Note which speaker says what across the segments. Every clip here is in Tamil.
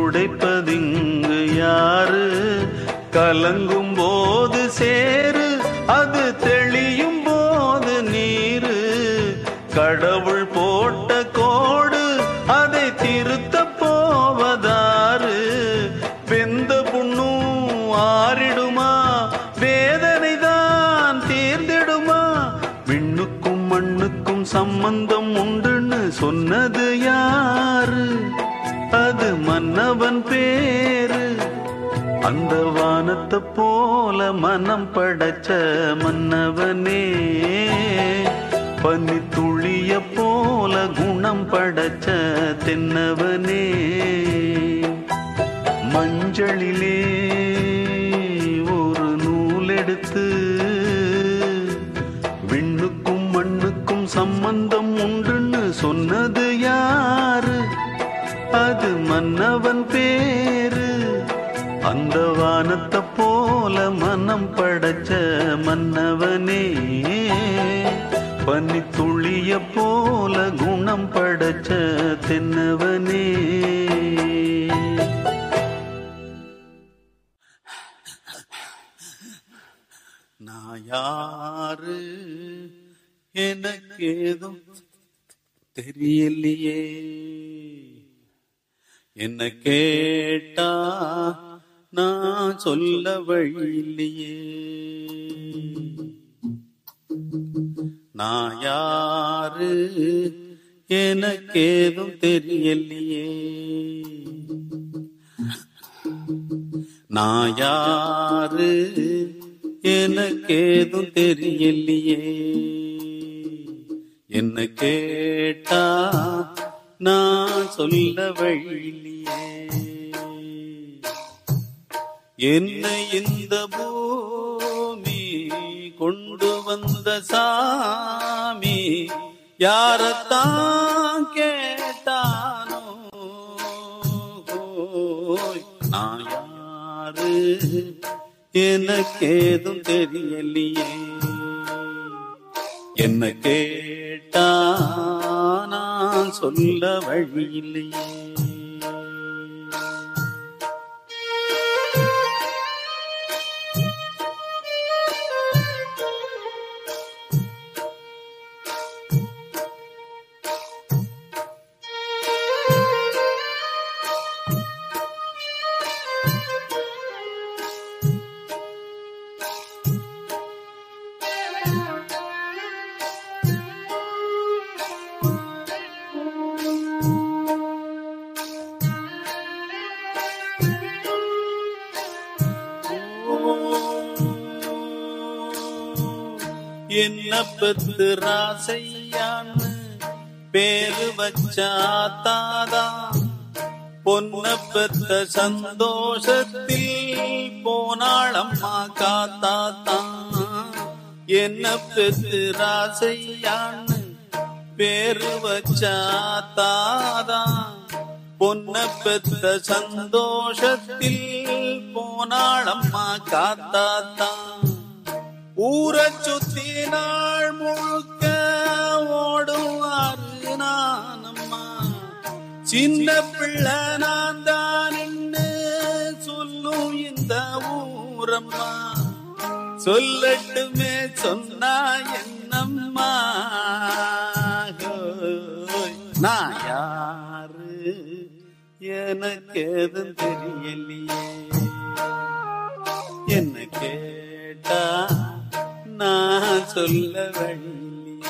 Speaker 1: துடைப்பதிங்கு யாரு கலங்கும் போது சேரு அது தெளியும் போது நீரு கடவுள் போட்ட கோடு அதை திருத்த போவதாரு வெந்த புண்ணும் ஆறிடுமா வேதனை தான் தீர்ந்திடுமா விண்ணுக்கும் மண்ணுக்கும் சம்பந்தம் உண்டுன்னு சொன்னது யாரு அது மன்னவன் பேரு அந்த வானத்தை போல மனம் படைச்ச மன்னவனே பனி துளிய போல குணம் படைச்ச தென்னவனே மஞ்சளிலே ஒரு நூல் எடுத்து விண்ணுக்கும் மண்ணுக்கும் சம்பந்தம் உண்டுன்னு சொன்னது யாரு அது மன்னவன் பேரு அந்த வானத்தை போல மனம் படைச்ச மன்னவனே பனி துளிய போல குணம் படைச்ச தென்னவனே நான் யாரு எனக்கு ஏதும் தெரியலையே என்ன கேட்டா நான் சொல்ல வழியில்லையே நான் யாரு எனக்கு ஏதும் தெரியலையே நான் யாரு எனக்கு ஏதும் தெரியலையே என்ன கேட்டா நான் சொல்ல வழியில்லையே என்னை இந்த பூமி கொண்டு வந்த சாமி யாரத்தான் கேட்டானோ ஓய், நான் யாரு எனக்கு ஏதும் தெரியலையே என்ன கேட்டா நான் சொல்ல வழியில்லையே என்ன பெத்து ராசையான்னு பேரு வச்சாத்தாதா பொன்ன பெத்த சந்தோஷத்தில் போனாளம்மா காத்தாத்தா என்ன பெத்து ராசையான்னு பேரு வச்சாத்தாதா பொன்ன பெத்த சந்தோஷத்தில் போனாளம்மா காத்தாத்தா ஊரை சுத்தி நாள் முழுக்க ஓடுவாரு நானம்மா சின்ன பிள்ளை நான் தான் சொல்லும் இந்த ஊரம்மா சொல்லட்டுமே சொன்னா என்னம்மா ஹோய், நான் யாரு எனக்கு எதுவும் தெரியலையே என்ன கேட்டா நான் சொல்ல வழியில்லையே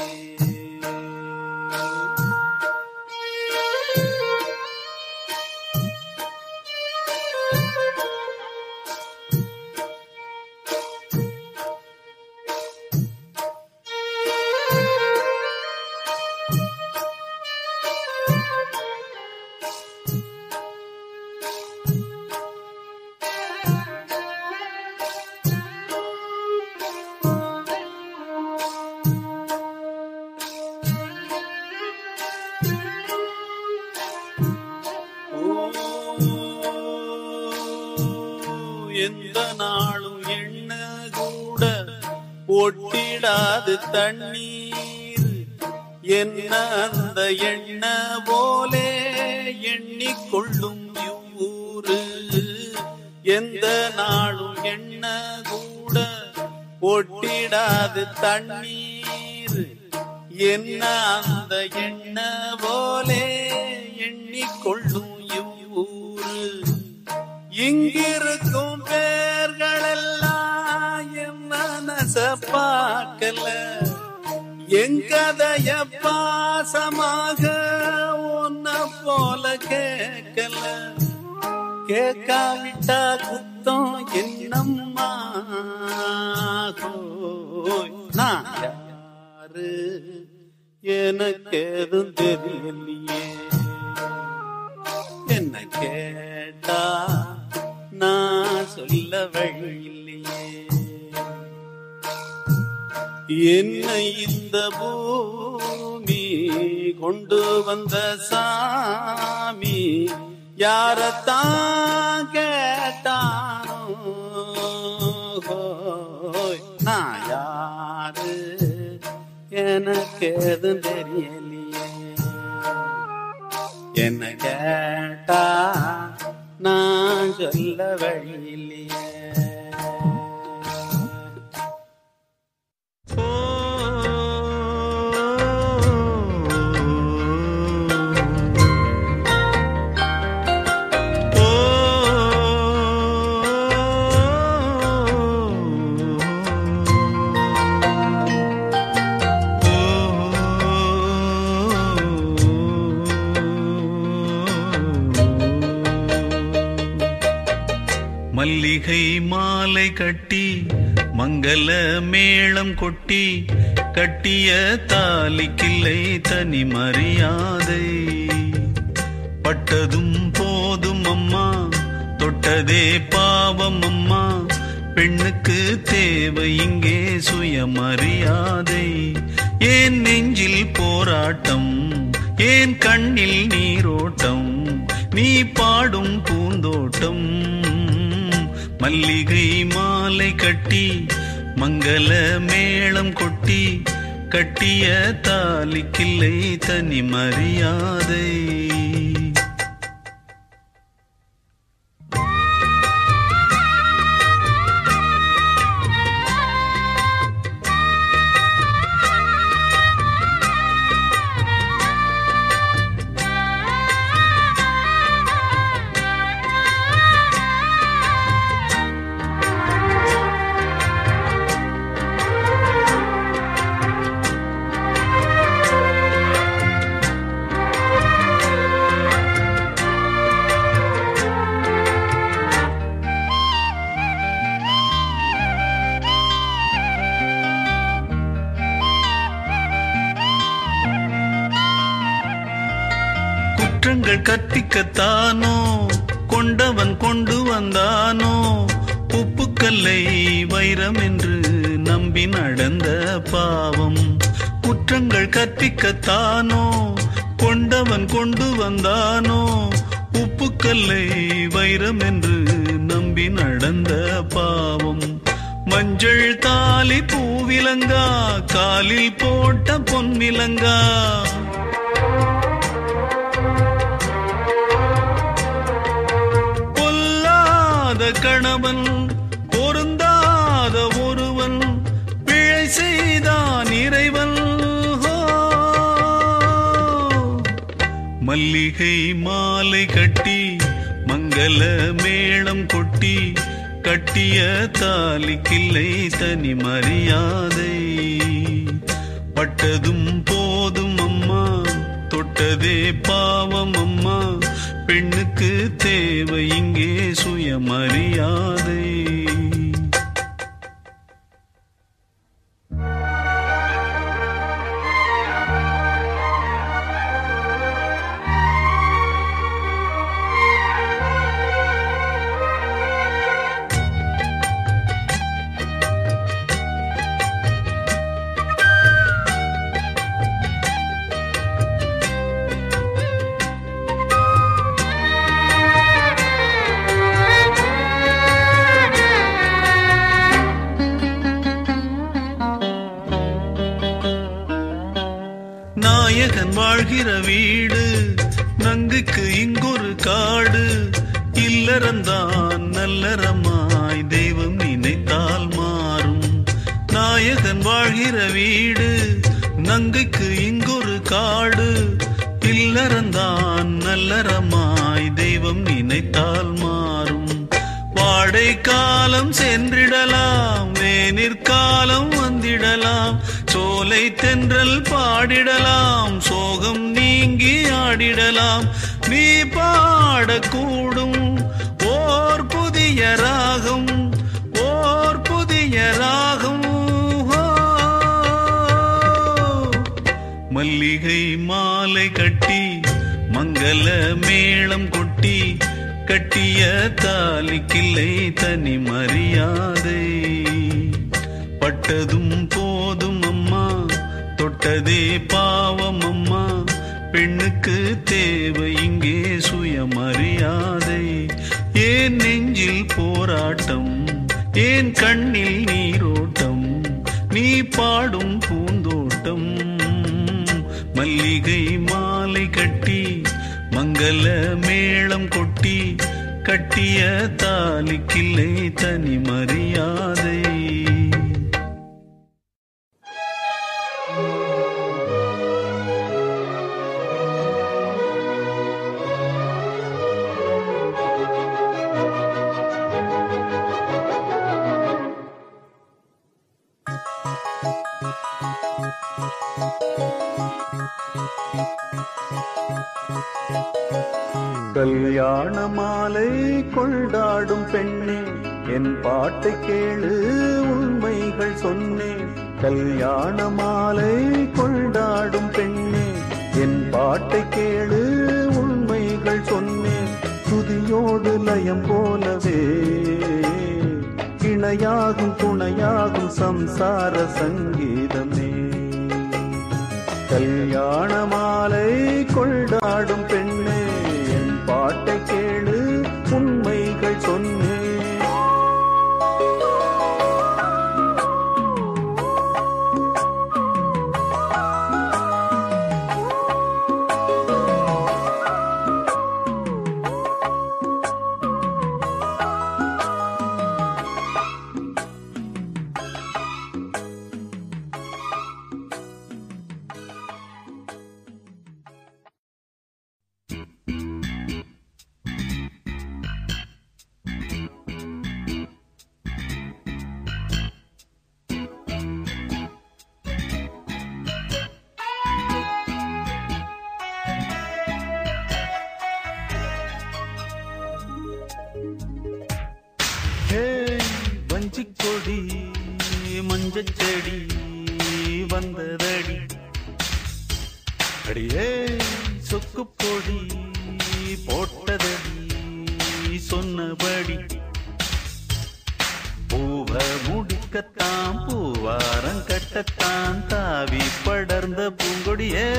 Speaker 1: எந்த நாளும் எண்ண கூட ஒட்டிடாது தண்ணீர் என்ன அந்த எண்ண போலே எண்ணிக்கொள்ளும் இவ்வூர் ஊரு எந்த நாளும் எண்ண கூட ஒட்டிடாது தண்ணீர் என்ன அந்த எண்ண போலே எண்ணிக்கொள்ளும் இவ்வூரு இங்கிருக்கும் பேர்களெல்லாம் என் மனச பார்க்கல எங்கதைய பாசமாக ஒன்ன போல கேட்கல கேட்காவிட்டா குத்தம் என்னம்மா ஹோய், நான் யாரு எனக்கு எதுவும் தெரியலையே என்ன கேட்டா நான் சொல்ல வழி இல்லையே என்னை இந்த பூமி கொண்டு வந்த சாமி யாரத்தான் கேட்டானோ ஹோய், நான் யாரு எனக்கு எதுவும் தெரியலையே என்ன கேட்டா நான் சொல்ல வழி இல்லையே
Speaker 2: மல்லிகை மாலை கட்டி மங்கள மேளம் கொட்டி கட்டிய தாலிக்கில்லை தனி மரியாதை பட்டதும் போதும் அம்மா தொட்டதே பாவம் அம்மா பெண்ணுக்கு தேவை இங்கே சுயமரியாதை ஏன் நெஞ்சில் போராட்டம் ஏன் கண்ணில் நீரோட்டம் நீ பாடும் பூந்தோட்டம் மல்லிகை மாலை கட்டி மங்கள மேளம் கொட்டி கட்டிய தாலிக்கில்லை தனி மரியாதை குற்றங்கள் கற்பிக்கத்தானோ கொண்டவன் கொண்டு வந்தானோ உப்புக்கல்லை வைரம் என்று நம்பி நடந்த பாவம் குற்றங்கள் கற்பிக்கத்தானோ கொண்டவன் கொண்டு வந்தானோ உப்புக்கல்லை வைரம் என்று நம்பி நடந்த பாவம் மஞ்சள் தாலி பூவிலங்கா காலில் போட்ட பொன்னிலங்கா பொல்லாத கணவன் பொருந்தாத ஒருவன் பிழை செய்தான் இறைவன் ஹோ. மல்லிகை மாலை கட்டி மங்கள மேளம் கொட்டி கட்டிய தாலிக்கில்லை தனி மரியாதை பட்டதும் போதும் அம்மா தொட்டதே பாவம் அம்மா பெண்ணுக்கு தேவை இங்கே சுயமரியாதை நாயகன் வாழ்கிற வீடு நங்குக்கு இங்கொரு காடு இல்லற இல்லறந்தான் நல்லறமாய் தெய்வம் நினைத்தால் மாறும் நாயகன் வாழ்கிற வீடு நங்கைக்கு இங்கொரு காடு இல்லறந்தான் நல்லறமாய் தெய்வம் நினைத்தால் மாறும் வாடை காலம் சென்றிடலாம் வேனிற்காலம் வந்திடலாம் சோலை தென்றல் பாடிடலாம் சோகம் நீங்கி ஆடிடலாம் நீ பாடக்கூடும் ஓர் புதிய ராகம் ஓர் புதிய ராகம் ஓ. மல்லிகை மாலை கட்டி மங்கள மேளம் கொட்டி கட்டிய தாலிக்கில்லை தனி மரியாதை பட்டதும் போதும் அம்மா தொட்டதே பாவம் அம்மா பெண்ணுக்கு தேவை இங்கே சுயமரியாதை ஏன் நெஞ்சில் போராட்டம் ஏன் கண்ணில் நீரோட்டம் நீ பாடும் பூந்தோட்டம் மல்லிகை மாலை கட்டி மங்கள மேளம் கொட்டி கட்டிய தாலிக்கில்லை தனி மரியாதை
Speaker 1: கல்யாண மாலை கொண்டாடும் பெண்ணே என் பாட்டை கேளு உண்மைகள் சொன்னேன் கல்யாண மாலை கொண்டாடும் பெண்ணே என் பாட்டை கேளு உண்மைகள் சொன்னேன் துதியோடு லயம் போலவே இணையாகும் துணையாகும் சம்சார சங்கீதமே கல்யாண மாலை கொண்டாடும் பெண்ணே என் பாட்டை கேளு உண்மைகள் சொன்னேன்
Speaker 2: வஞ்சிக் கொடி மஞ்சள் செடி வந்ததடி அடியே சொக்கு பொடி போட்டதடி சொன்னபடி பூவ முடிக்கத்தான் பூவாரம் கட்டத்தான் தாவி படர்ந்த பூங்கொடியே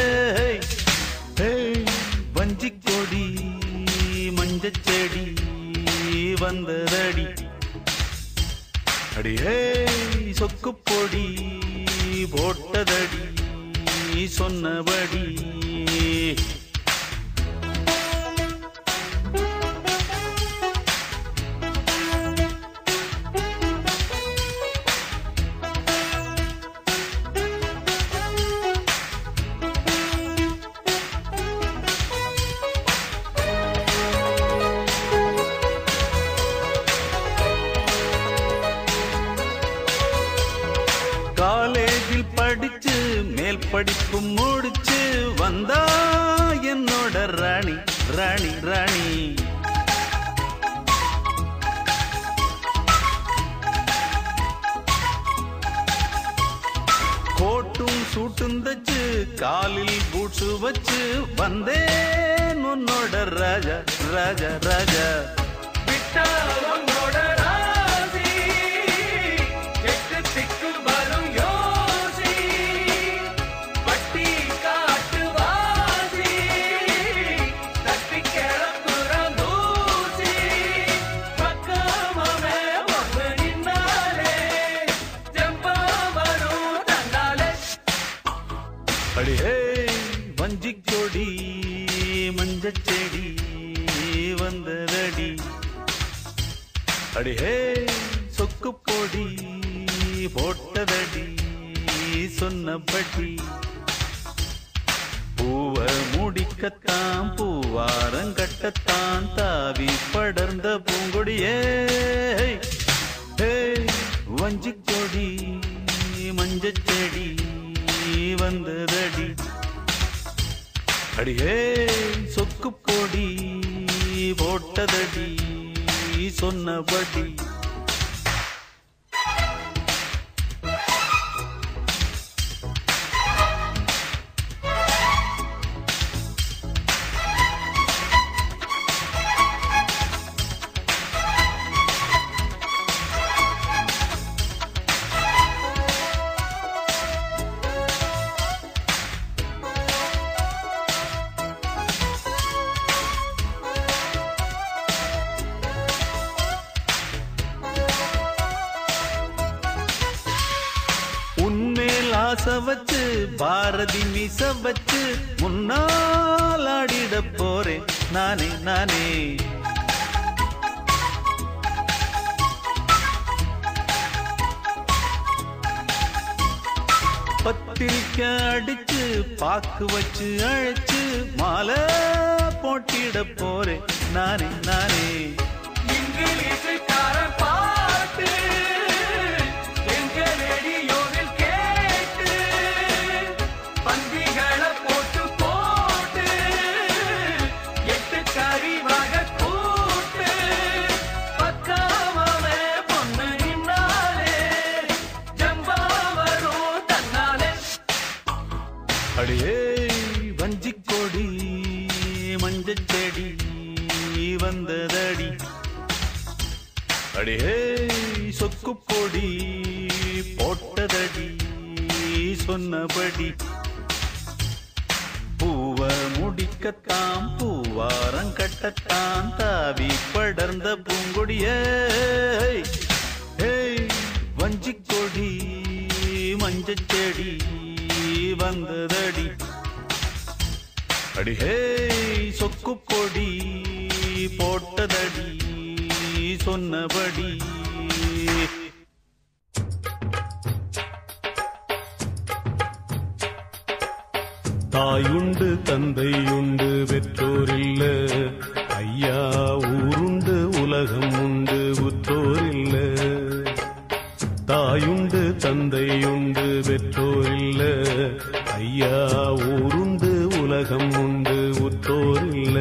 Speaker 2: வஞ்சிக் கொடி மஞ்சள் செடி வந்ததடி அடியே சொக்கு பொடி போட்டதடி சொன்னபடி காலேஜில் படிச்சு மேல் படிப்பு முடிச்சு வந்தா என்னோட ராணி ராணி ராணி கோட்டும் சூட்டும் தச்சு காலில் பூட்ஸு வச்சு வந்தேன் உன்னோட ராஜா ராஜா ராஜா விட்டா உன்னோட ராசி எட்டு திக்கு வரும் யோசி பட்டி காட்டு வாசி தட்டி கிளப்புற தூசி பக்கமாவே ஒன்று நின்னாலே ஜம்பா வரும் தந்தாலே அடியே வஞ்சிக் கொடி மஞ்சச் செடி வந்ததடி அடிஹே சொக்கு பொடி போட்டதடி சொன்னபடி பூவ முடிக்கத்தான் பூவாரங்கட்டத்தான் தாவி படர்ந்த பூங்கொடியே ஹே, வஞ்சிக் கொடி மஞ்சச் செடி வந்ததடி அடியே சொக்கு பொடி போட்டதடி சொன்னபடி உன்மேல் ஆசை வச்சு பாரதி மீச வச்சு முன்னால் ஆடிட போறேன் நானே நானே பத்திரிக்க அடிச்சு பாக்கு வச்சு அழைச்சு மாலை போட்டிட போறேன் நானே நானே
Speaker 3: இங்கிலீஷுக்காரன் பாட்டு எங்க ரேடியோவில் கேட்டு பந்திகளை போட்டு போட்டு எட்டு கறிவாக கூட்டு பக்காமவே பொண்ணு நின்னாலே ஜம்பா வரும் தன்னாலே
Speaker 2: அடியே வஞ்சிக் கொடி மஞ்சச் செடி வந்ததடி அடியே சொக்கு பொடி போட்டதடி சொன்னபடி பூவ முடிக்கத்தான் பூவாரம் கட்டத்தான் தாவி படர்ந்த பூங்கொடியே ஹேய், வஞ்சிக் கொடி மஞ்சச் செடி வந்ததடி அடிஹே சொக்கு பொடி போட்டதடி சொன்னபடி
Speaker 4: தாயுண்டு தந்தையுண்டு பெற்றோரில்ல ஐயா ஊருண்டு உலகம் உண்டு உற்றோரில்ல தாயுண்டு தந்தையுண்டு பெற்றோரில்ல ஐயா ஊருண்டு உலகம் உண்டு உற்றோரில்ல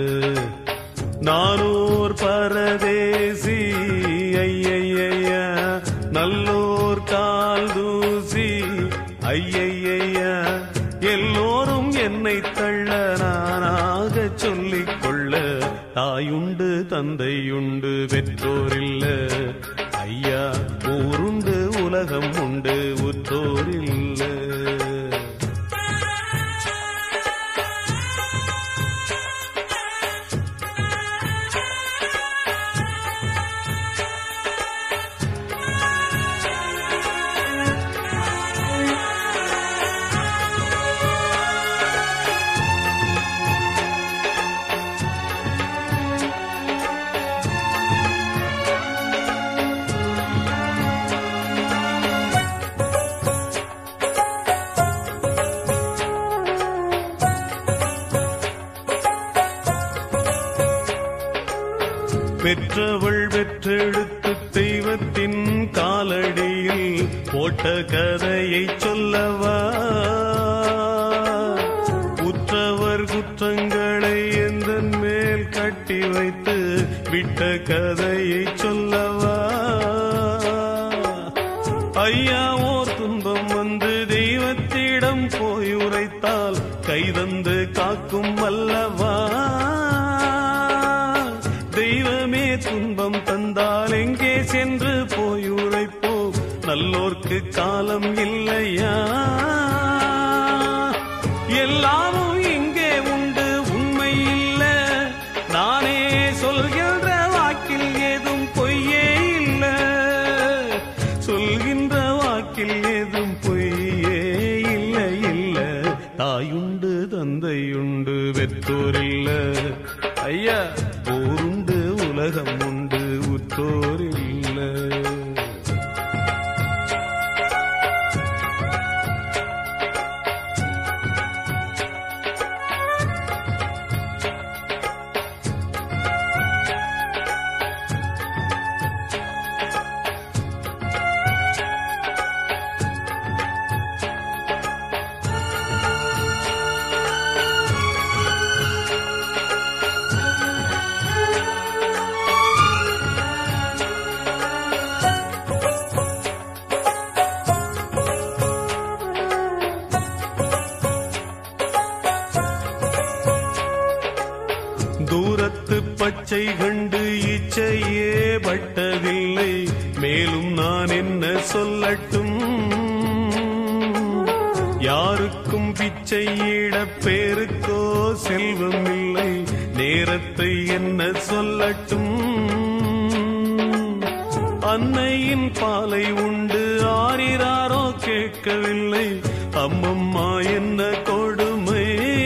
Speaker 4: நானோர் பரதேசி ஐயையா நல்லோர் கால் தூசி ஐயையா எல்லோரும் என்னை தள்ள நானாக சொல்லிக் கொள்ள தாயுண்டு தந்தையுண்டு பெற்றோரில்ல ஐயா ஊருண்டு உலகம் உண்டு உற்றோரில்ல பெற்றவள் பெற்றெடுத்து தெய்வத்தின் காலடியில் போட்ட கதையை சொல்லவா உற்றவர் குற்றங்களை எந்த மேல் கட்டி வைத்து விட்ட கதையை சொல்லவா ஐயா ஓர் துன்பம் வந்து தெய்வத்திடம் போய் உரைத்தால் கைதந்து காக்கும் அல்லவா தெய்வமே துன்பம் தந்தால் எங்கே சென்று போய் உரைப்போம் நல்லோர்க்கு காலம் இல்லையா எல்லாமும் இங்கே உண்டு உண்மை இல்ல நானே சொல்கின்ற வாக்கில் ஏதும் பொய்யே இல்ல சொல்கின்ற வாக்கில் ஏதும் பொய்யே இல்ல இல்ல தாயுண்டு தந்தையுண்டு வெற்றோரில்ல ஐயா போருண்டு உலகம் உண்டு உற்றோரில்ல பச்சை கண்டு இச்சையே பட்டதில்லை மேலும் நான் என்ன சொல்லட்டும் யாருக்கும் பிச்சையிட பேருக்கோ செல்வம் இல்லை நேரத்தை என்ன சொல்லட்டும் அன்னையின் பாலை உண்டு ஆரிராரோ கேட்கவில்லை அம்மம்மா என்ன கொடுமை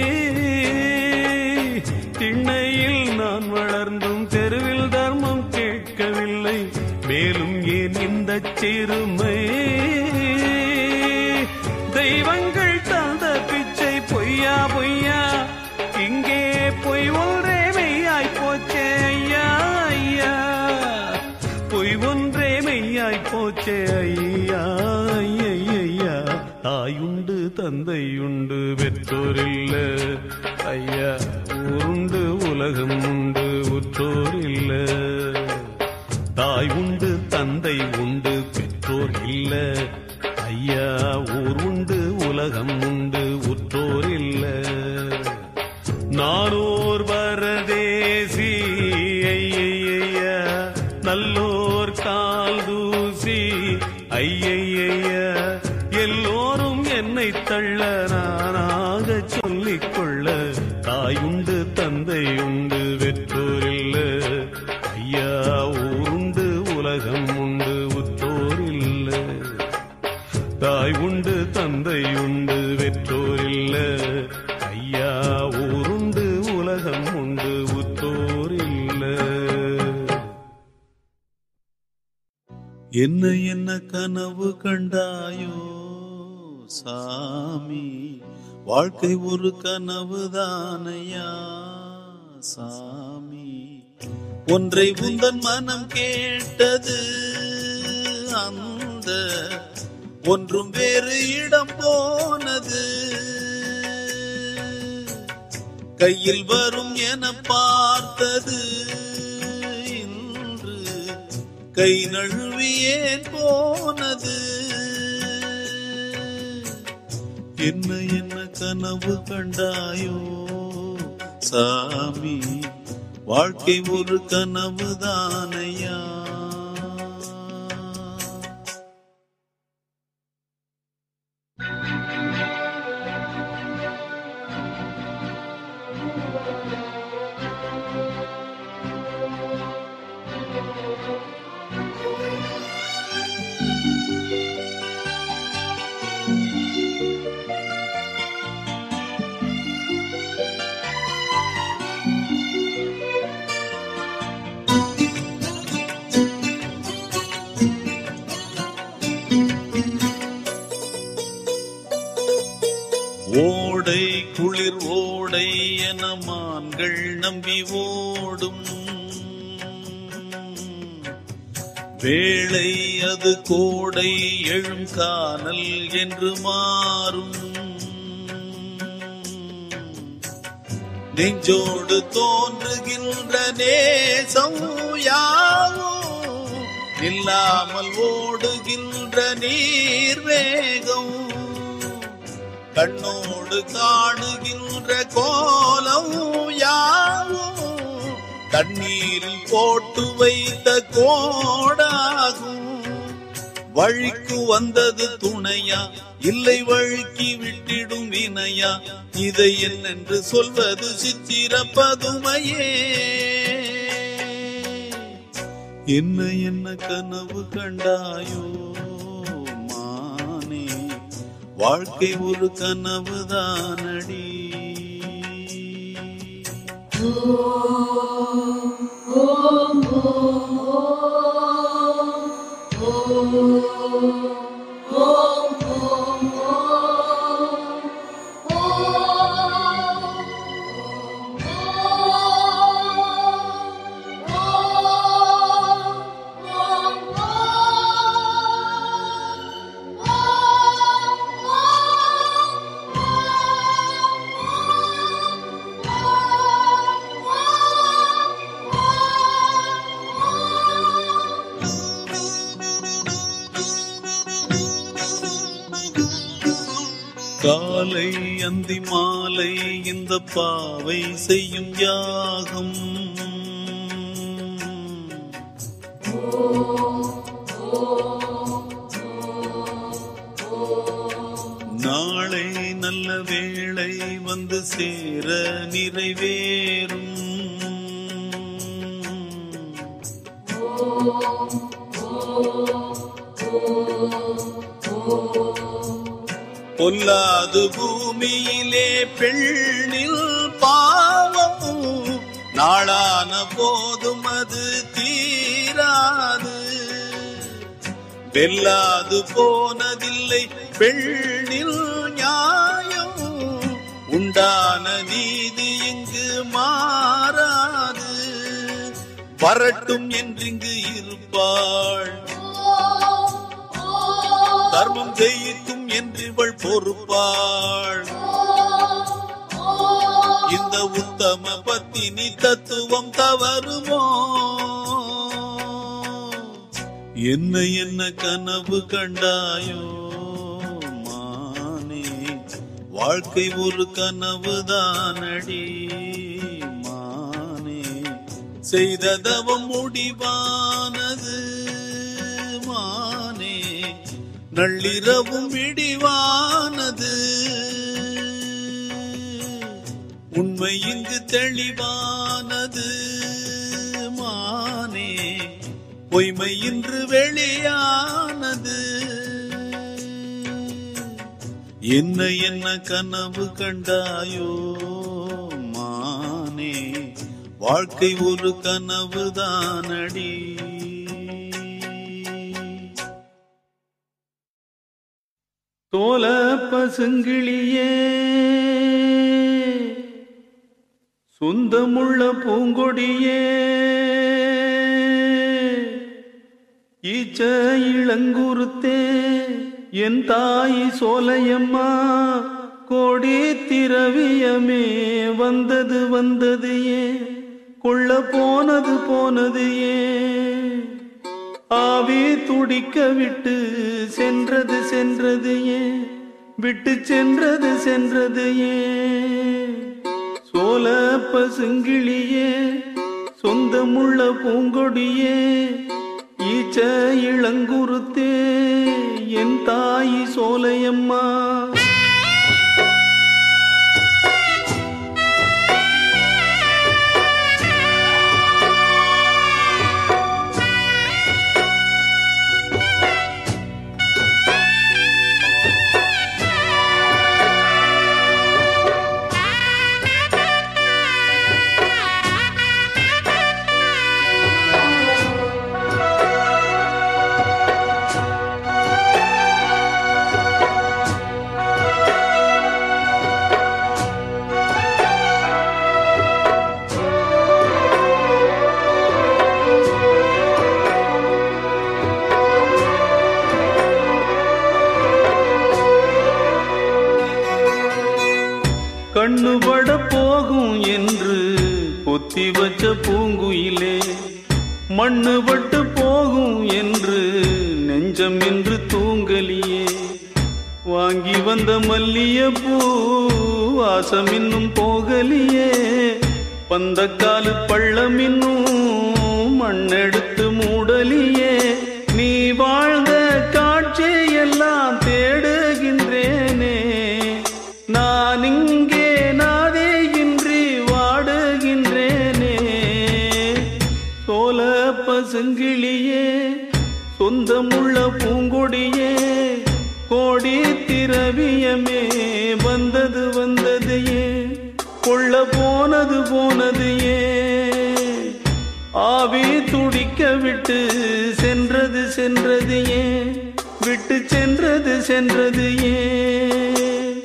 Speaker 4: திண்ணையில் நான் வளர்ந்தும் தெருவில் தர்மம் கேட்கவில்லை மேலும் ஏன் இந்த சிறுமை தெய்வங்கள் தந்த பிச்சை பொய்யா பொய்யா இங்கே பொய் ஒன்றே மெய்யாய் போச்சே ஐயா ஐயா பொய் ஒன்றே மெய்யாய் போச்சே ஐயா ஐயா தாயுண்டு தந்தையுண்டு பெற்றோரில்ல ஐயா ஊருண்டு உலகம் உண்டு உற்றோர் இல்ல தாய் உண்டு தந்தை உண்டு பெற்றோர் இல்ல ஐயா ஊர் உண்டு உலகம் உண்டு உற்றோர் இல்ல நானோர் பரதேசி ஐயையா நல்லோர் கால் தூசி ஐயையா எல்லோரும் என்னை தள்ள நானாக சொல்லிக் கொள்ள தாயுண்டு தந்தையுண்டு வெற்றோரில்ல ஐயா ஊருண்டு உலகம் உண்டு உற்றோர் இல்ல தாய் உண்டு தந்தை உண்டு வெற்றோரில்ல ஐயா ஊருண்டு உலகம் உண்டு உற்றோர் இல்ல
Speaker 1: என்ன என்ன கனவு கண்டாயோ சாமி வாழ்க்கை ஒரு கனவு தானையா சாமி ஒன்றை உந்தன் மனம் கேட்டது அந்த ஒன்றும் வேறு இடம் போனது கையில் வரும் என பார்த்தது இன்று கை நழுவியே போனது என்ன என்ன கனவு கண்டாயோ சாமி வாழ்க்கை ஒரு கனவு தானையா ஓடை குளிர் ஓடை என மான்கள் நம்பி ஓடும் வேளை அது கோடை எழும் கானல் என்று மாறும் நெஞ்சோடு தோன்றுகின்ற நேசம் யாவும் இல்லாமல் ஓடுகின்ற நீர் வேகம் கண்ணோடு காணுகின்ற கோலம் யாவும் தண்ணீரில் போட்டு வைத்த கோடாகும் வழிக்கு வந்தது துணையா இல்லை வழுக்கி விட்டிடும் வினையா இதை என்னென்று சொல்வது சித்திர பதுமையே என்ன என்ன கனவு கண்டாயோ மானே வாழ்க்கை ஒரு கனவு தானடி காலை அந்தி மாலை இந்த பாவை செய்யும் யாகம் சேர நிறைவேறும் பொல்லாது பூமியிலே பெண்ணில் பாவம் நாளான போதும் அது தீராது வெல்லாது போனதில்லை பெண்ணில் நியாயம் உண்டான நீதி இங்கு மாறாது வரட்டும் என்றிங்கு இருப்பாள் தர்மம் ஜெயிக்கும் என்று இவள் பொறுப்பாள் இந்த உத்தம பத்தினி தத்துவம் தவறுமோ என்ன என்ன கனவு கண்டாயோ மானே வாழ்க்கை ஒரு கனவு தானடி மானே செய்த தவம் முடிவானது மானே நள்ளிரவும் விடிவானது உண்மை இங்கு தெளிவானது மானே பொய்மை இன்று வெளியானது என்ன என்ன கனவு கண்டாயோ மானே வாழ்க்கை ஒரு கனவு தானடி
Speaker 2: தோல பசுங்கிளியே சொந்தமுள்ள பூங்கொடியே ஈச்ச இளங்குருத்தே என் தாய் சோலையம்மா கோடி திரவியமே வந்தது வந்தது ஏன் கொள்ள போனது போனது ஏன் ஆவி துடிக்க விட்டு சென்றது சென்றது ஏன் விட்டு சென்றது சென்றது ஏன் சோல பசுங்கிளியே சொந்தமுள்ள பூங்கொடியே ஈச்ச இளங்குருத்தே என் தாய் சோலையம்மா கண்ணுபட போகும் என்று பொத்தி வச்ச பூங்குயிலே மண்ணுபட்டு போகும் என்று நெஞ்சம் என்று தூங்கலியே வாங்கி வந்த மல்லியப்பூ வாசம் இன்னும் போகலியே பந்தக்காலு பள்ளம் இன்னும் மண்ணெடுத்து மூடலியே நீ வாழ்ந்த காட்சியெல்லாம் தேடுகின்றேனே நான் இங்கே நாதேயின்றி வாடுகின்றேனே சோல பசுங்கிளியே சொந்தமுள்ள பூங்கொடியே கோடி திரவியமே வந்தது வந்தது ஏன் கொள்ள போனது போனது ஏன் ஆவி துடிக்க விட்டு சென்றது சென்றது ஏன் விட்டு சென்றது சென்றது ஏன்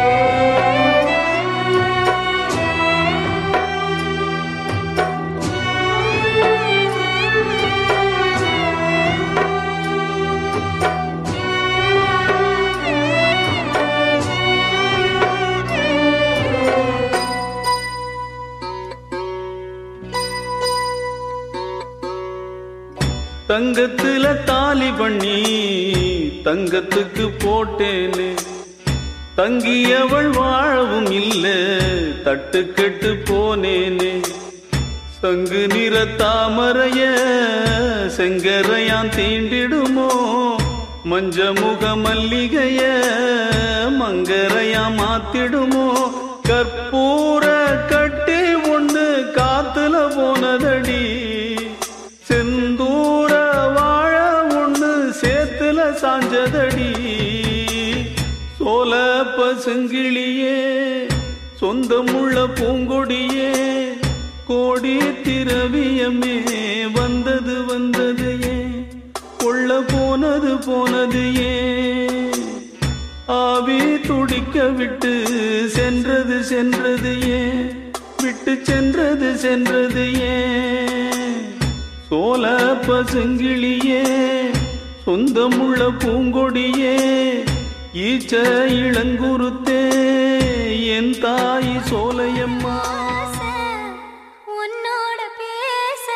Speaker 5: ஆ
Speaker 2: தங்கத்துல தாலி பண்ணி தங்கத்துக்கு போட்டேனே தங்கியவள் வாழவும் இல்ல தட்டு கெட்டு போனேனே சங்கு நிற தாமரைய செங்கரையான் தீண்டிடுமோ மஞ்ச முக மல்லிகைய மங்கரையா மாத்திடுமோ கற்பூர கட்டி ஒண்ணு காத்துல போனதடி செந்தூர வாழ ஒண்ணு சேத்துல சாஞ்சதடி சோல பசுங்கிளியே சொந்தமுள்ள பூங்கொடியே கோடி திரவியமே வந்தது வந்தது ஏன் கொள்ள போனது போனது ஏன் ஆவி துடிக்க விட்டு சென்றது சென்றது ஏன் விட்டு சென்றது சென்றது ஏன் சோல பசுங்கிளியே சொந்தமுள்ள பூங்கொடியே ஈச்ச இளங்குருத்தே என் தாய் சோலையம்மா
Speaker 5: ஆசை உன்னோட பேச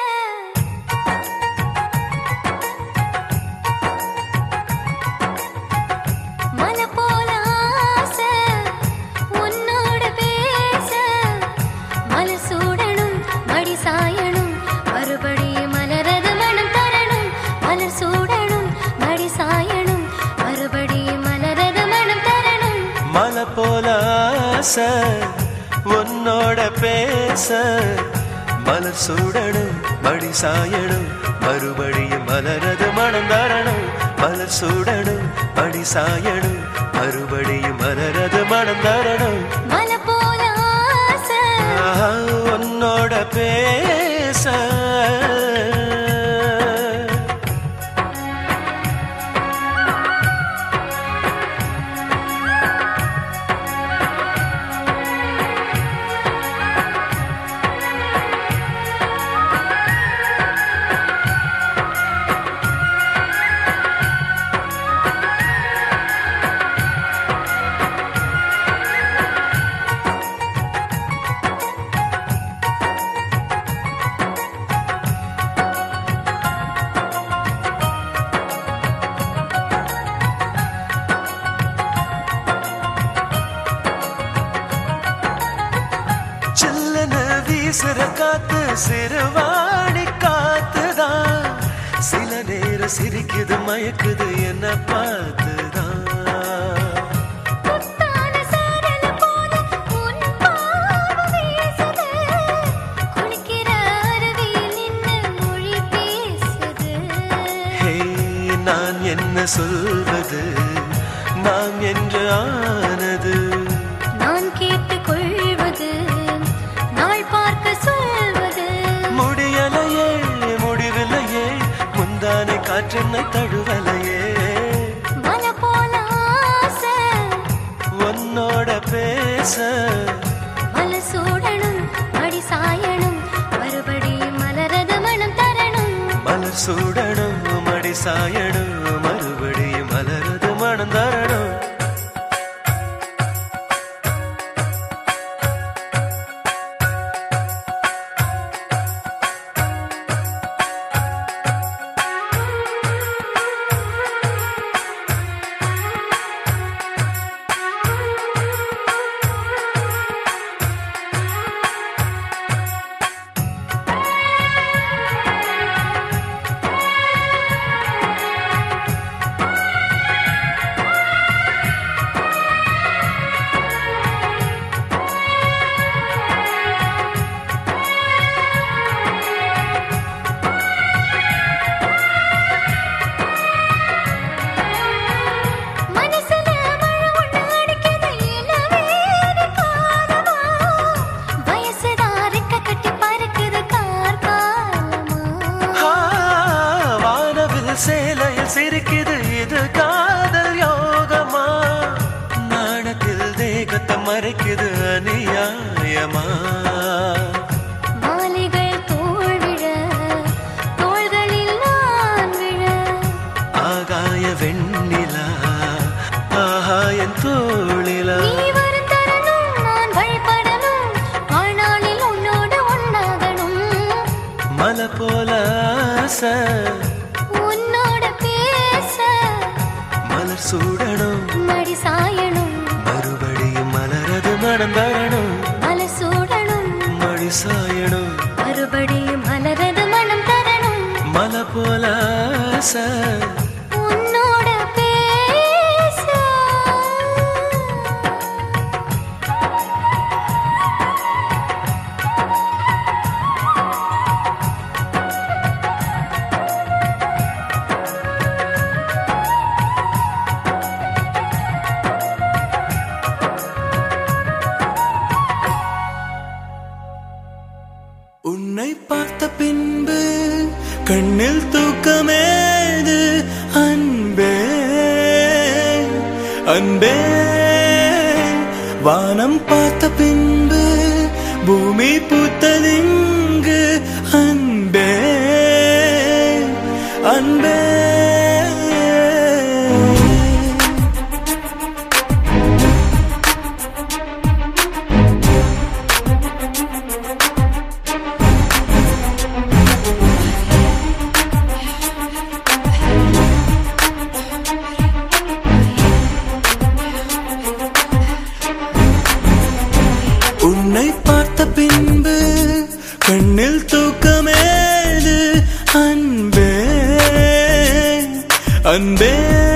Speaker 5: மலை போல ஆசை உன்னோட பேச மலை சூடணும் மடி சாயணும் மறுபடியும் மலரது மனம் தரணும் மலர் சூடணும் மடி சாயணும் மறுபடியும் மலரது மனம் தரணும்
Speaker 6: மலை போல ஆசை உன்னோட பேச மலர் சூடணும் மடி சாயணும் மறுபடியும் மலரது மனம் தரணும் மலர் சூடணும் மடி சாயணும் மறுபடியும் மலரது மனம் தரணும்
Speaker 5: மலை போல ஆசை
Speaker 6: ஆஹா, உன்னோட பேச சில்லன வீசுற காத்து சிறுவாணி காத்துதான் சில நேரம் சிரிக்குது மயக்குது என்ன பார்த்துதான்
Speaker 5: முத்தான சாரல் போல உன் பார்வை வீசுது. குளிக்கிற அருவியில் நின்னு மொழி பேசுது.
Speaker 6: ஹே நான் என்ன சொல்வது நாம் என்று ஆனது
Speaker 5: நான் கேட்டுக் கொள்வது, நாள் பார்க்க சொல்வது.
Speaker 6: முடியலையே முடிவில்லையே முந்தானை காற்றென்னை தழுவலையே
Speaker 5: மலை போல ஆசை,
Speaker 6: உன்னோட பேச
Speaker 5: மலை சூடணும், மடி சாயணும், மறுபடியும் மலரது மனம் தரணும்
Speaker 6: மலர் சூடணும் மடி சாயணும் மறுபடியும் மலரது மனம் தரணும்
Speaker 5: மனசுல மழை ஒண்ணு அடிக்குது, இளவேறு காலமா. வயசுதான் ரெக்க கட்டி பறக்குது கார்காலமா.
Speaker 6: ஆ, வானவில் சேலையில் சிரிக்குது இது காதல் யோகமா நாணத்தில் தேகத்தை மறைக்குது அநியாயமா
Speaker 5: மாலைகள் தோள் விழ, தோள்களில் நான் விழ.
Speaker 6: ஆகாய வெண்ணிலா ஆகாயன் தோளிலா
Speaker 5: நீ வரும் தருணம் நான் வழிபடணும். வாழ்நாளில் உன்னோடு ஒன்னாகணும்.
Speaker 6: மலை போல ஆசை சூடணும்
Speaker 5: மடி சாயணும்
Speaker 6: மறுபடியும் மலரது மனம் தரணும்
Speaker 5: மலை சூடணும்
Speaker 6: மழி சாயணும்
Speaker 5: மறுபடியும் மலரது மனம் தரணும்
Speaker 6: மலை போல ஆசை.
Speaker 5: உன்னோட பேச
Speaker 6: உன்னை பார்த்த பின்பு கண்ணில் தூக்கமேது அன்பே அன்பே வானம் பார்த்த பின்பு பூமி பூத்ததிங்கு அன்பே அன்பே உன்னை பார்த்த பின்பு கண்ணில் தூக்கமேது அன்பே அன்பே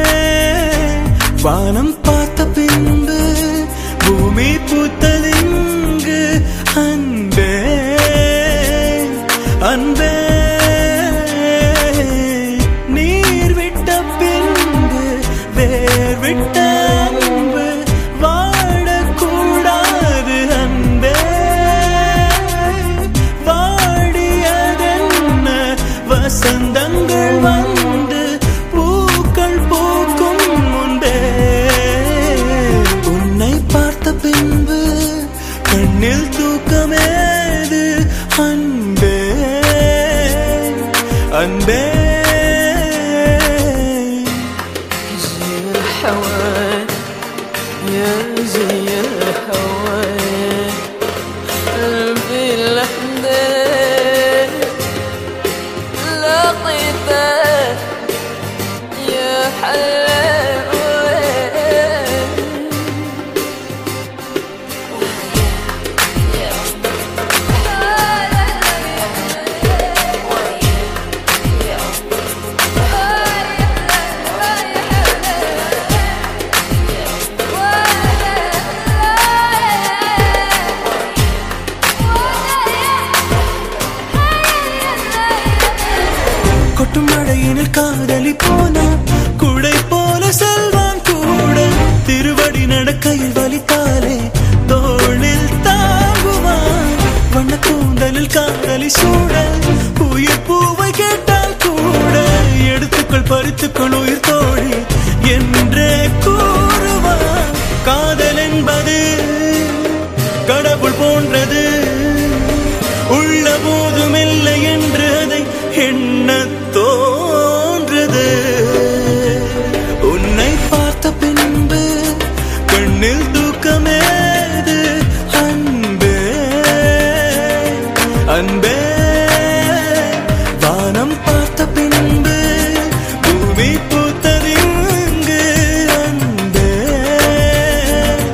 Speaker 6: வானம் பார்த்த பின்பு பூமி பூத்ததிங்கு அன்பே அன்பே நீர் விட்ட பின்பு வேர் விட்ட அன்பு வாடக்கூடாது அன்பே வாடியதென்ன வசந்தங்கள் வந்து பூக்கள் பூக்கும் முன்பே உன்னை பார்த்த பின்பு கண்ணில் தூக்கமேது அன்பே அன்பே
Speaker 7: زي الحوان يا زي الحوان قلبي الحداد لطيفة يا حلاوة
Speaker 6: கொட்டும் மழையினில் காதலி போனா குடை போல செல்வான் கூட திருவடி நடக்கையில் வலித்தாலே தோளில் தாங்குவான் வண்ண கூந்தலில் காதலி சூட உயிர் பூவை கேட்டால் கூட எடுத்துக்கள் பறித்துக்கள் உயிர் தோழி என்றே கூறுவான் காதல் என்பது கடவுள் போன்றது உள்ள போதும் இல்லை என்று அதை எண்ண தோன்றது உன்னை பார்த்த பின்பு கண்ணில் தூக்கமேது அன்பே அன்பே வானம் பார்த்த பின்பு பூமி பூத்ததிங்கு அன்பே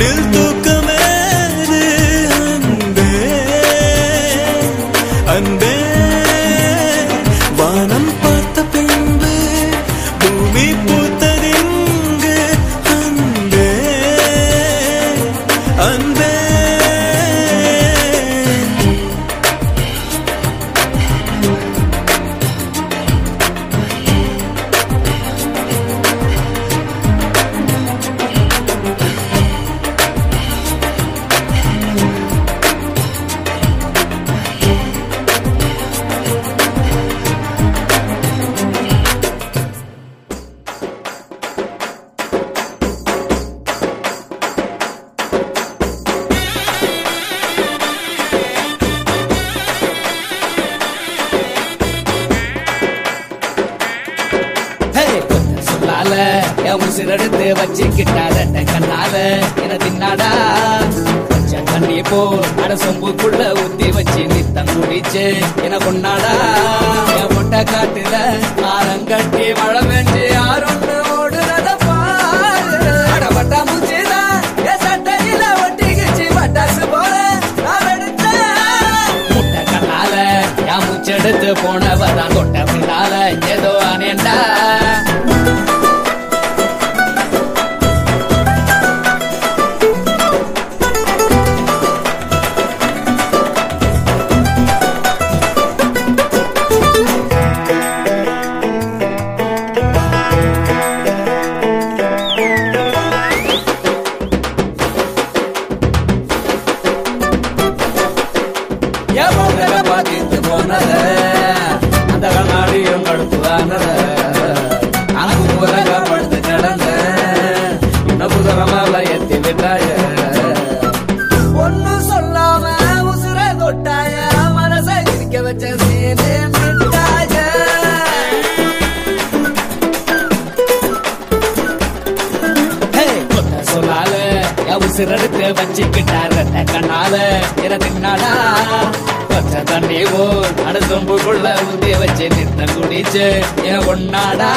Speaker 6: கண்ணில் தூக்கமேது அன்பே அன்பே வானம் பார்த்த பின்பு பூமி பூத்ததிங்கு அன்பே அன்பே
Speaker 8: ஹே, கொஞ்சம் சொல்லால என் உசிரெடுத்து வச்சுக்கிட்டாத கண்ணால என தின்னாடா கொஞ்சம் தண்ணி போ அட சொம்புக்குள்ள ஊத்தி வச்சு நித்தம் குடிச்சு என கொண்டாடா என் முட்டை காட்டுல ஆரங்கட்டி மழை பெஞ்சு யாரொன்று ஓடுறத பாரு அடப்பட்டா மூச்சுதா என் சட்டையில ஒட்டிக்கிச்சு பட்டாசு போல நான் வெடிச்சேன் முட்டை கண்ணால என் மூச்செடுத்து போனவதான் தொட்ட பின்னால ஏதோ அனேண்டா என் முகத்தை பார்த்துட்டு போனத அந்த கண்ணாடியும் கடுப்புதானத அனக்கு புறங்க படுத்து கிடந்த இன்னும் புதரமால எத்தி விட்டாய ஒன்னும் சொல்லாம உசுர தொட்டாய மனசை இருக்க வச்ச சீனே மிட்டாய ஹே, கொத்த சொல்லால என் உசிரெடுத்து வச்சுக்கிட்டார கண்ணால என தின்னாடா கொத்த தண்ணி போல் அடுத்தொம்புக்குள்ள ஊதி வச்சு நித்த குடிச்சு என ஒன்னாடா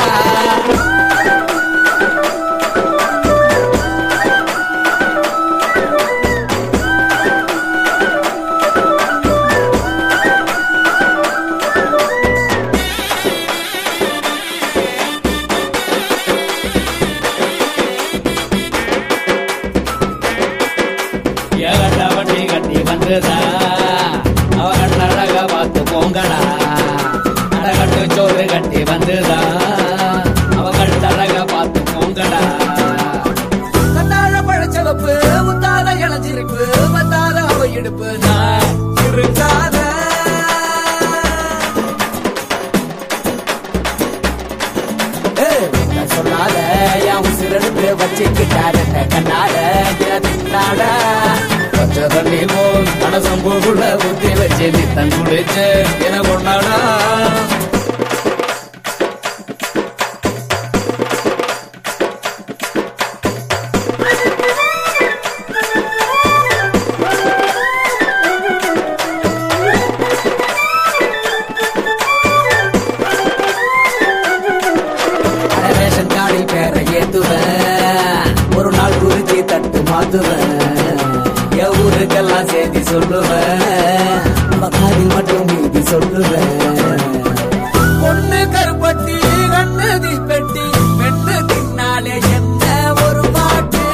Speaker 8: ஏகட்ட வண்டி கட்டி வந்துதா அவ கண்ணழக பார்த்து போங்கடா அடகட்டு சோறு கட்டி வந்துதா அவ கட்டழக பார்த்து போங்கடா கண்ணாழ பழச்சவப்பு முத்தாத இளஞ்சிருப்பு மத்தாத அவ இடுப்பு நான் இருக்காத சொன்னால என் உசிரெடுத்து வச்சுக்கிட்டாரு கண்ணால தின்னாட கொஞ்சம் தண்ணி போல் மனசம்பூக்குள்ள ஊத்தி வச்சு நித்தம் குடிச்சு என கொண்டாடா அட ரேஷன் கார்டில் பேரை ஏத்துவேன் ஒரு நாள் குறிச்சி தட்டு மாத்துவேன் என் ஊருக்கெல்லாம் செய்தி சொல்லுவேன் நம்ம காதில் மட்டும் மீதி சொல்லுவேன் பொண்ணு கருப்பட்டி கண்ணு தீப்பெட்டி பெண்ணு தின்னாலே என்ன ஒரு பாட்டு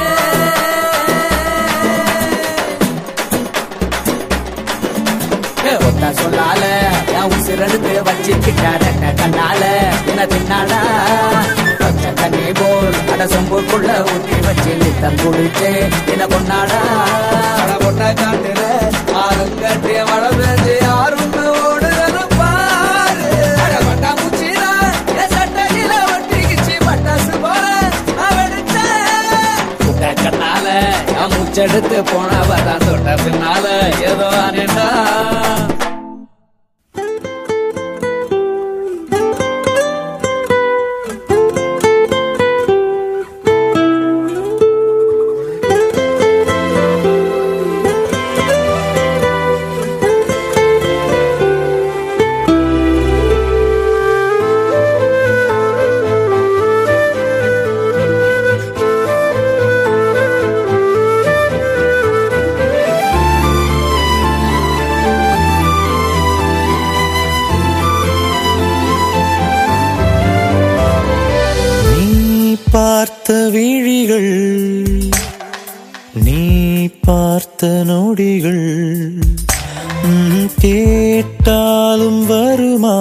Speaker 8: ஒத்தா சொல்லால என் உசிரெடுத்து வச்சுக்கிட்டார கண்ணால என்ன தின்னாடா பச்சை தண்ணி போல் அட சொம்புக்குள்ள ஊத்தி வச்சு நித்தம் குடிச்சு என்ன கொண்டாடா அட கொண்ட காட்டுல ஆறும் கட்டிய மழை பெஞ்சு யாரும் ஓடுறது பாரு அட கொண்டா முச்சிரா என் சட்டையில ஒட்டிக்கிச்சு பட்டாசு போல நான் வெடிச்சேன் முட்டை கண்ணால என் முச்செடுத்து போனவதான் தொட்ட பின்னால ஏதோ அனேண்டா
Speaker 6: விழிகள் நீ பார்த்த நொடிகள் ம், கேட்டாலும் வருமா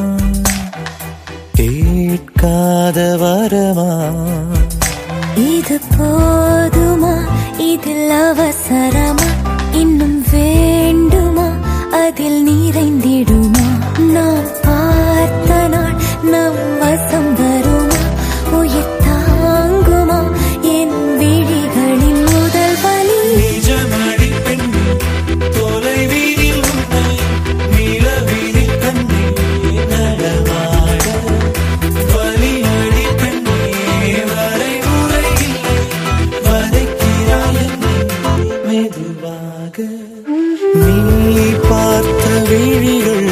Speaker 6: கேட்காத வரமா
Speaker 5: இது போதுமா இதில் அவசரமா இன்னும் வேண்டுமா அதில் நிறைந்திடுமா நாம் பார்த்த நாள் நம் வசம் வருமா உயிர் தாங்குமா என் விழிகளின் முதல் வலி
Speaker 6: நிஜமடி பெண்ணே தொலைவீதில் உன்னை நிலவீதில் கண்ணே நடமாட வலியடி பெண்ணே வரைமுறை இல்லை வதைக்கிறாய் என்னை மெதுவாக நீ பார்த்த விழிகள்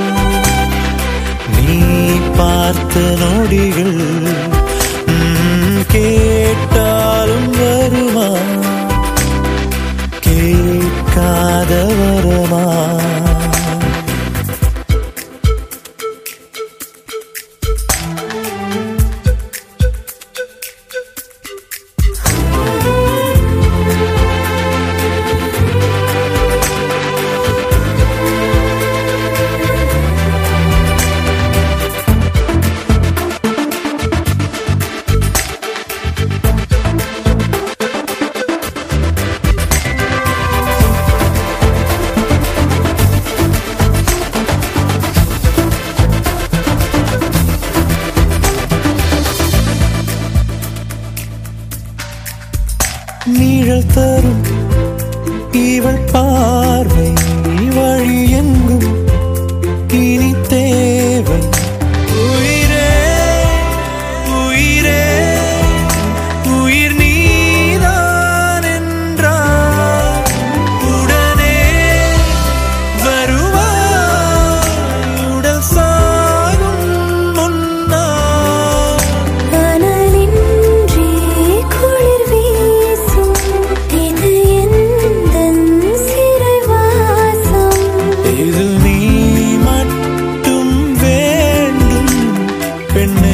Speaker 6: நீ பார்த்த நொடிகள் ம், கேட்டாலும் வருமா கேட்காத வரமா நீழல் தரும் இவள் பார்வை வழி எங்கும் இனி தேவை உயிரே உயிரே உயிர் நீதான் என்றார் உடனே வருவாய் உடல் சாகும் முன்னால்
Speaker 5: கனலின்றி குளிர் வீசும் இது எந்தன் சிறைவாசம்
Speaker 6: இதில் நீ மட்டும் வேண்டும் பெண்ணே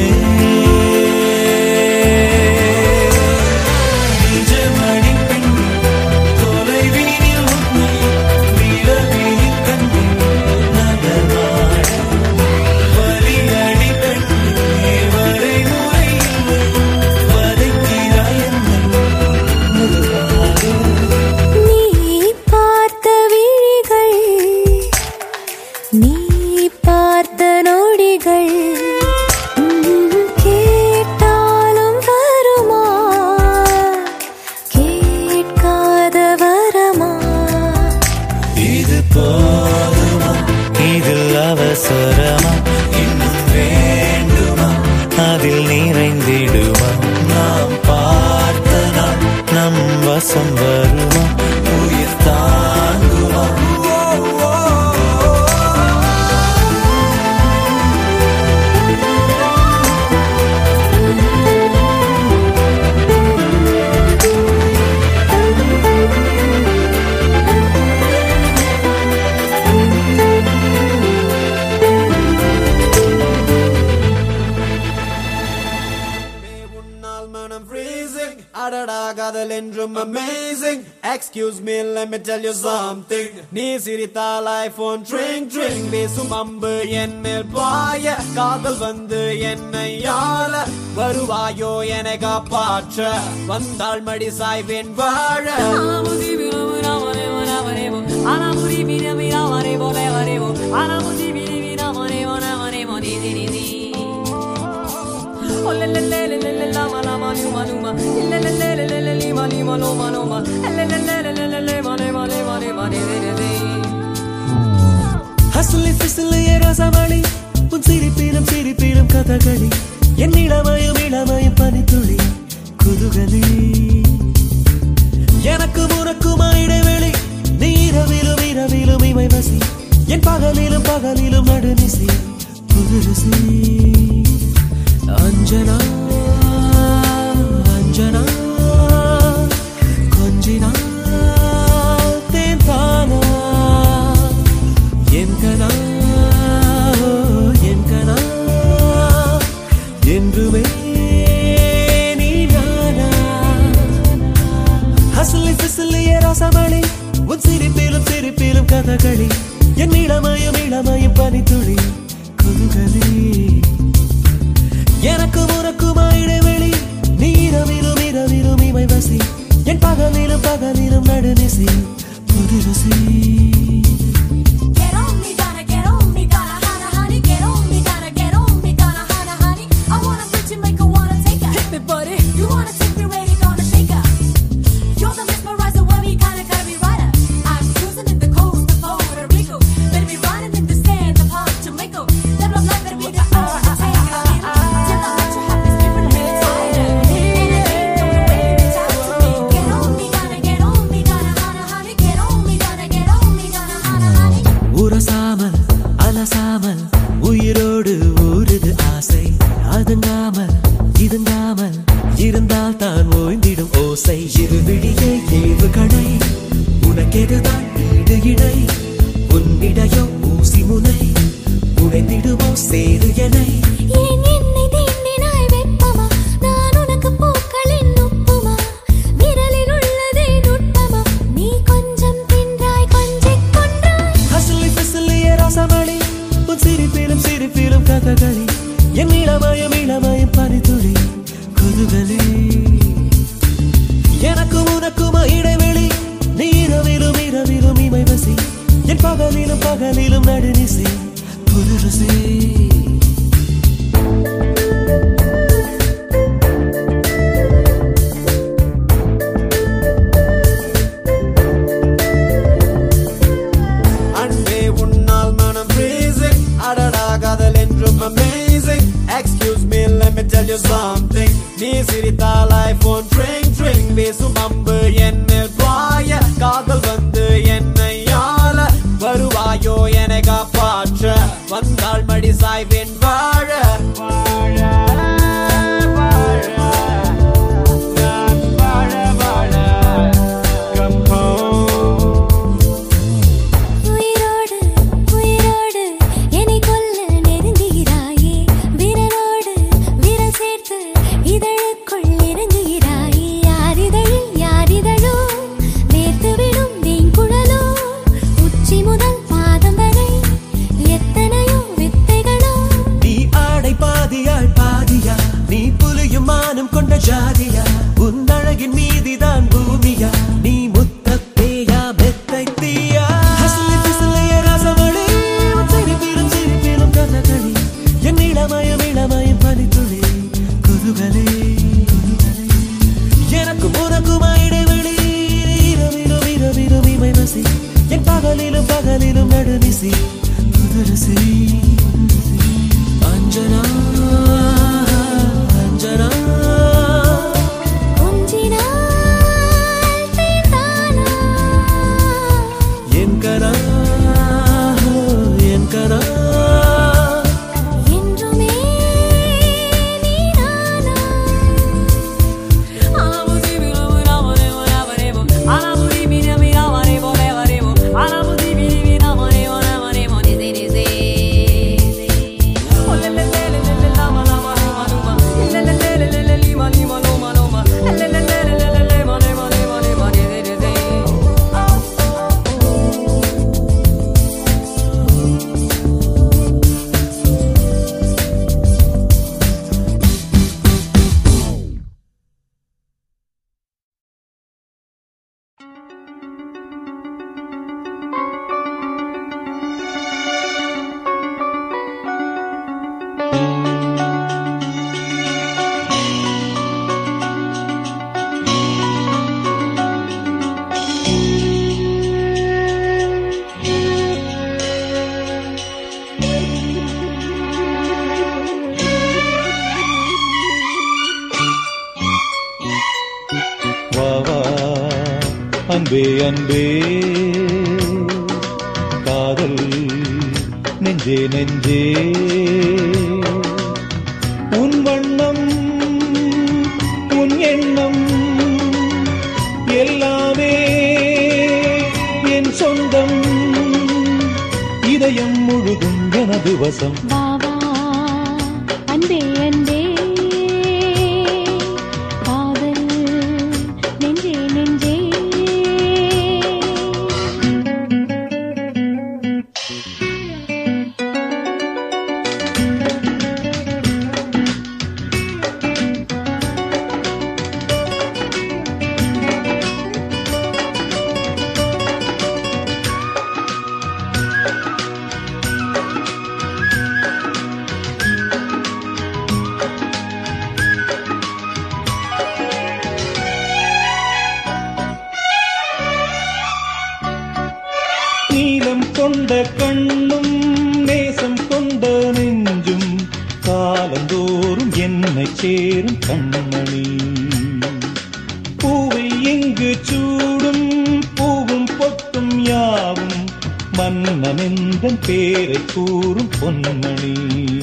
Speaker 6: நிஜமடி பெண்ணே தொலைவீதில் உன்னை நிலவீதில் கண்ணே நகர்வாட வலியடி பெண்ணே வரைமுறை இல்லை வதைக்கிறாய் என்னை மெதுவாக
Speaker 5: நீ பார்த்த விழிகள் நீ பார்த்த நொடிகள் ம், கேட்டாலும் வருமா கேட்காத வரமா
Speaker 6: இது போதுமா இதில் அவசரமா இன்னும் வேண்டுமா அதில் நிறைந்திடுமா நாம் பார்த்த நாள் நம் வசம் வருமா உயிர் தாங்குமா
Speaker 9: உன்னால் மனம் freezing அடடா காதல் என்றும் amazing excuse me let me tell you something நீ சிரித்தால் ஐபோன் ட்ரிங் ட்ரிங் பேசும் அம்பு என் மேல் பாய காதல் வந்து என்னை ஆள வருவாயோ என காப்பாற்ற வந்தாள் மடி சாய்வேன் வாழ
Speaker 6: ஹசுலி பிசுலி ரசமணி உன் சிரிப்பிலும் சிரிப்பிலும் கதகளி என் இளமயம் இளமயம் பனித்துளி குதுகலி எனக்கு உனக்குமா இடைவெளி நீ இரவிலும் இரவிலும் இமை வசி என் பகலிலும் பகலிலும் நடுநிசி புதுரசி அஞ்சனா அஞ்சனா கொஞ்சினா தேன் தானா என் கனா என் கனா ரசமளி உன் சிரிப்பிலும் சிரிப்பிலும் கதகளி என் இளமயம் இளமயம் பனித்துளி குதுகலி எனக்கும் உனக்குமா இடைவெளி நீ இரவிலும் இரவிலும் இமை வசி என் பகலிலும் பகலிலும் நடுநிசி புது ருசி
Speaker 5: Get on me, gotta get on me, gotta honey, honey, get on me, gotta get on me, gotta honey, honey. I wanna put you, make her wanna take her. Hit me, buddy. You wanna take me where you gonna shake her? You're the mesmerizer, where we kinda gotta be rider. I'm cruising in the coast of Puerto Rico. Better be riding in the sand of Hot Jamaica. Live of life, better be the earth to take it. Till I let you have this different hair tighter. And I ain't know the way you talk to me. Get on me, gotta get on me, gotta honey, honey, get on me, gotta get on me, gotta honey, honey.
Speaker 6: உரசாமல் அலசாமல் உயிரோடு ஊறுது ஆசை அதுங்காமல் இதுங்காமல் இருந்தால் தான் ஓய்ந்திடும் ஓசை இரு விழியே ஏவு கடை உனக்கெதுதான் ஈடு இடை உன்னிடையோ ஊசி முனை உடைந்திடுமோ சேரு எனை
Speaker 5: ஏன் என்னை தீண்டினாய் வெப்பமா? நான் உனக்கு பூக்களின் உப்புமா? விரலில் உள்ளதே நுட்பமா? நீ கொஞ்சம் தின்றாய், கொஞ்சிக் கொன்றாய்.
Speaker 6: ஹசிலி பிசிலிய ரசமளி உன் சிரிப்பிலும் சிரிப்பிலும் கதகளி என் இளமயம் இளமயம் பனித்துளி குதுகலி எனக்கும் உனக்கும் இடைவெளி நீ இரவிலும் இரவிலும் இமை வசி என் பகலிலும் பகலிலும் நடுநிசி புது ருசி
Speaker 9: அன்பே உன்னால் மனம் freezing அடடா காதல் என்றும் amazing excuse me let me tell you something நீ சிரித்தால் ஐபோன் ட்ரிங் ட்ரிங் பேசும் அம்பு என்னில் பாய காதல் வந்து என்னை ஆள வருவாயோ என காப்பாற்ற வந்தால் மடி சாய்வேன் வாழ வாழ வாழ நான் வாழ வாழ come home
Speaker 5: உயிரோடு, உயிரோடு என்னை கொல்ல நெருங்குகிறாயே. விரலோடு விரல் சேர்த்து இதழுக்குள் இறங்குகிறாயே. யார் இதழில் யார் இதழோ? வேர்த்துவிடும் வெண்குழலோ? உச்சி முதல் பாதம் வரை எத்தனையோ வித்தைகளோ
Speaker 6: நீ ஆடை பாதியாள் பாதியா நீ புலியும் மானம் கொண்ட ஜாதியா உன் அழகின் மீதிதான் பூமியா நீ முத்தத்தேயா மெத்தை தீயா ஹசிலி பிசிலிய ரசமளி உன் சிரிப்பிலும் சிரிப்பிலும் கதகளி என் இளமயம் இளமயம் பனித்துளி குதுகலே எனக்கும் உனக்கும் இடைவெளி இரவிலும் இரவிலும் இமை வசி என் பகலிலும் பகலிலும் நடுநிசி புதுரசி அஞ்சனா அஞ்சனா
Speaker 5: கொஞ்சினாள் தீர்த்தானா
Speaker 6: என் கரா என் கரா
Speaker 5: என்றுமே நீதானா
Speaker 1: வா வா அன்பே அன்பே காதல் நெஞ்சே நெஞ்சே உன் வண்ணம் உன் எண்ணம் எல்லாமே என் சொந்தம் இதயம் முழுதும் எனது வசம்
Speaker 5: வா வா அன்பே அன்பே காதல் நெஞ்சே நெஞ்சே
Speaker 1: கொண்ட கண்ணும் நேசம் கொண்ட நெஞ்சும் காலந்தோறும் என்னை சேரும் கண்மணி பூவை இங்கு சூடும் பூவும் பொட்டும் யாவும் மன்னனெந்தன் பேரை கூறும் பொன்மணி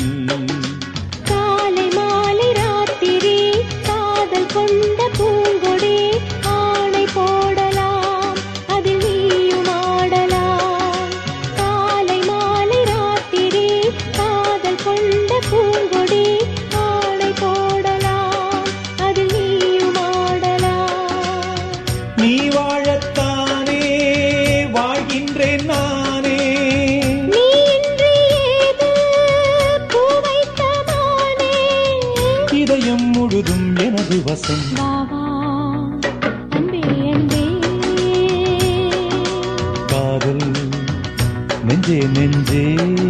Speaker 5: காலை மாலை ராத்திரி காதல் கொண்ட பூங்கொடி ஆணை போடலாம் அதில் நீயும் ஆடலாம் காலை மாலை ராத்திரி காதல் கொண்ட பூங்கொடி ஆணை போடலாம் அதில் நீயும் ஆடலாம்
Speaker 1: நீ வாழத்தானே வாழ்கின்றேன் நானே
Speaker 5: நீ இன்றி ஏது பூ வைத்த மானே
Speaker 1: இதயம் முழுதும் எனது வசம்
Speaker 5: வா வா அன்பே அன்பே
Speaker 1: காதல் நெஞ்சே நெஞ்சே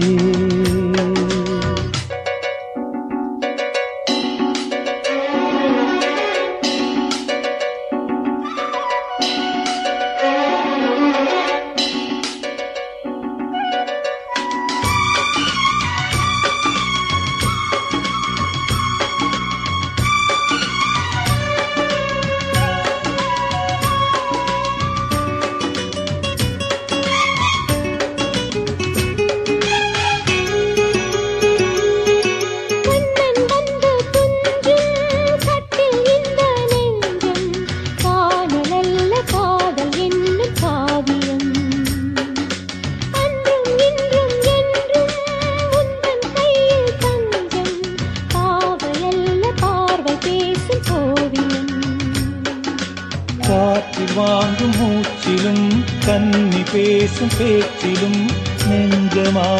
Speaker 5: கண்ணன் வந்து துஞ்சும் கட்டில் இந்த நெஞ்சம் காணலல்ல காதல் என்னும் காவியம் அன்றும் இன்றும் என்றும் உந்தன் கையில் தஞ்சம் காவலல்ல பார்வை பேசும் கோவியம்
Speaker 1: காற்றில் வாங்கும் மூச்சிலும் கன்னி பேசும் பேச்சிலும் நெஞ்சமா